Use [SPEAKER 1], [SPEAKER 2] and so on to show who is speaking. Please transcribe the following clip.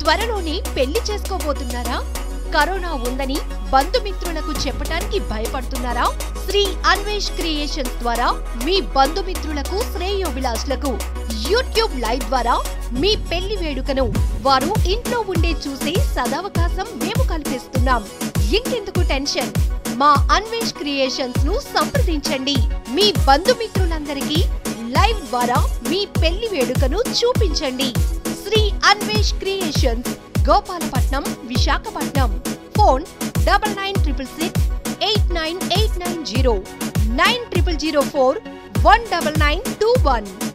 [SPEAKER 1] త్వరలోనే పెళ్లి చేసుకోబోతున్నారా కరోనా ఉందని బంధుమిత్రులకు చెప్పడానికి భయపడుతున్నారా శ్రీ అన్వేష్ క్రియేషన్స్ ద్వారా మీ బంధుమిత్రులకు శ్రేయోభిలాషులకు యూట్యూబ్ లైవ్ ద్వారా మీ పెళ్లి వేడుకను వారు ఇంట్లో ఉండే చూసే సదవకాశం మేము కల్పిస్తున్నాం ఇంకెందుకు టెన్షన్ మా అన్వేష్ క్రియేషన్స్ ను సంప్రదించండి మీ బంధుమిత్రులందరికీ లైవ్ ద్వారా మీ పెళ్లి వేడుకను చూపించండి Sri Anvesh creations Gopalapatnam Visakhapatnam phone double nine triple six eight nine eight nine zero nine triple zero four one double nine two one